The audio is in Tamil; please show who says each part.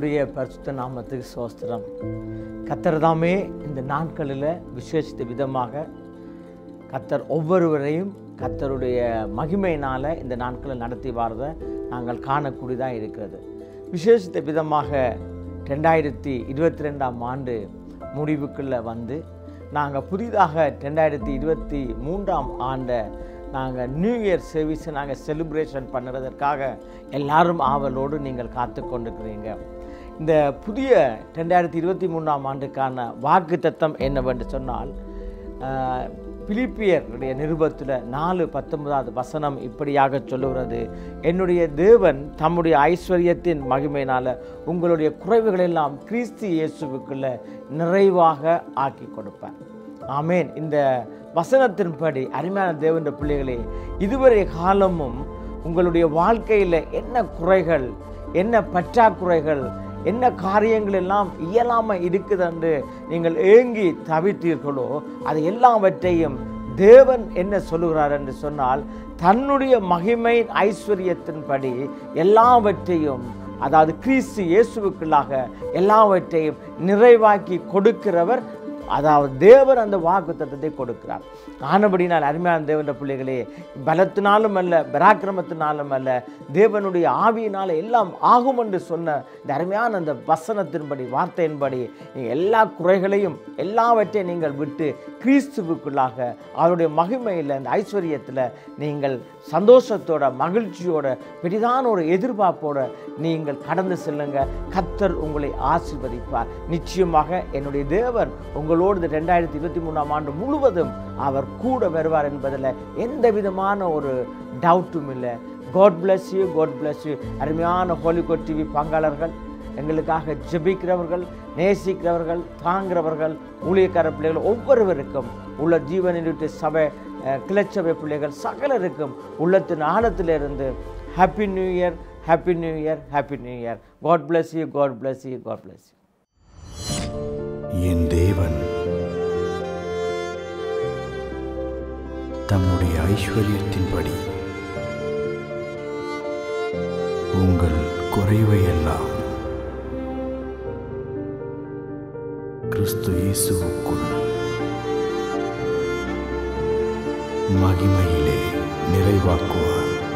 Speaker 1: கர்த்தருடைய பரிசுத்த நாமத்துக்கு சோஸ்திரம் கர்த்தர் தாமே இந்த நாட்களில் விசேஷித்த விதமாக கர்த்தர் ஒவ்வொருவரையும் கர்த்தருடைய மகிமையினால் இந்த நாட்களை நடத்தி வாரதை நாங்கள் காணக்கூடியதாக இருக்கிறது விசேஷித்த விதமாக ரெண்டாயிரத்தி இருபத்தி ரெண்டாம் ஆண்டு முடிவுக்குள்ளே வந்து நாங்கள் புதிதாக ரெண்டாயிரத்தி இருபத்தி மூன்றாம் ஆண்டை நாங்கள் நியூ இயர் சர்வீஸை நாங்கள் செலிப்ரேஷன் பண்ணுறதற்காக எல்லாரும் ஆவலோடு நீங்கள் காத்து கொண்டிருக்கிறீங்க இந்த புதிய ரெண்டாயிரத்தி இருபத்தி மூணாம் ஆண்டுக்கான வாக்கு தத்தம் என்னவென்று சொன்னால் ஆஹ், பிலிப்பியருடைய நிருபத்தில் நாலு பத்தொன்பதாவது வசனம் இப்படியாக சொல்லுகிறது என்னுடைய தேவன் தம்முடைய ஐஸ்வர்யத்தின் மகிமையினால் உங்களுடைய குறைவுகளெல்லாம் கிறிஸ்து இயேசுவுக்குள்ள நிறைவாக ஆக்கி கொடுப்பார் ஆமேன் இந்த வசனத்தின்படி அருமையான தேவனுடைய பிள்ளைகளே இதுவரை காலமும் உங்களுடைய வாழ்க்கையில் என்ன குறைகள் என்ன பற்றாக்குறைகள் என்ன காரியங்கள் எல்லாம் இயலாமல் இருக்குது என்று நீங்கள் ஏங்கி தவித்தீர்களோ அது எல்லாவற்றையும் தேவன் என்ன சொல்லுகிறார் என்று சொன்னால் தன்னுடைய மகிமை ஐஸ்வர்யத்தின்படி எல்லாவற்றையும் அதாவது கிறிஸ்து இயேசுவுக்குள்ளாக எல்லாவற்றையும் நிறைவாக்கி கொடுக்கிறவர் அதாவது தேவர் அந்த வாக்கு தத்தத்தை கொடுக்கிறார் ஆனபடினால் அருமையான தேவன்ற பிள்ளைகளே பலத்தினாலும் அல்ல பராக்கிரமத்தினாலும் அல்ல தேவனுடைய ஆவியினால் எல்லாம் ஆகும் என்று சொன்ன இந்த அருமையான அந்த வசனத்தின்படி வார்த்தையின்படி நீங்கள் எல்லா குறைகளையும் எல்லாவற்றையும் நீங்கள் விட்டு கிறிஸ்துவுக்குள்ளாக அவருடைய மகிமையில் அந்த ஐஸ்வர்யத்தில் நீங்கள் சந்தோஷத்தோட மகிழ்ச்சியோட பெரிதான ஒரு எதிர்பார்ப்போட நீங்கள் கடந்து செல்லுங்க கத்தர் உங்களை ஆசீர்வதிப்பார் நிச்சயமாக என்னுடைய தேவன் உங்களோடு இந்த ரெண்டாயிரத்தி இருபத்தி மூணாம் ஆண்டு முழுவதும் அவர் கூட வருவார் என்பதில் எந்த விதமான ஒரு டவுட்டும் இல்லை God bless you God bless you அருமையான ஹோலிகோட் டிவி பங்காளர்கள் எங்களுக்காக ஜெபிக்கிறவர்கள் நேசிக்கிறவர்கள் தாங்கிறவர்கள் ஊழியக்கார பிள்ளைகள் ஒவ்வொருவருக்கும் உள்ள ஜீவனிட்டு சபை அஹ், கிளச்சபை பிள்ளைகள் சகலருக்கும் உள்ளத்தின் ஆழத்திலிருந்து happy new year happy new year happy new year God bless you God bless you God bless you
Speaker 2: என் தேவன் தம்முடைய ஐஸ்வர்யத்தின்படி உங்கள் குறைவையெல்லாம் கிறிஸ்து இயேசுவுக்குள் மகிமையிலே நிறைவாக்குவார்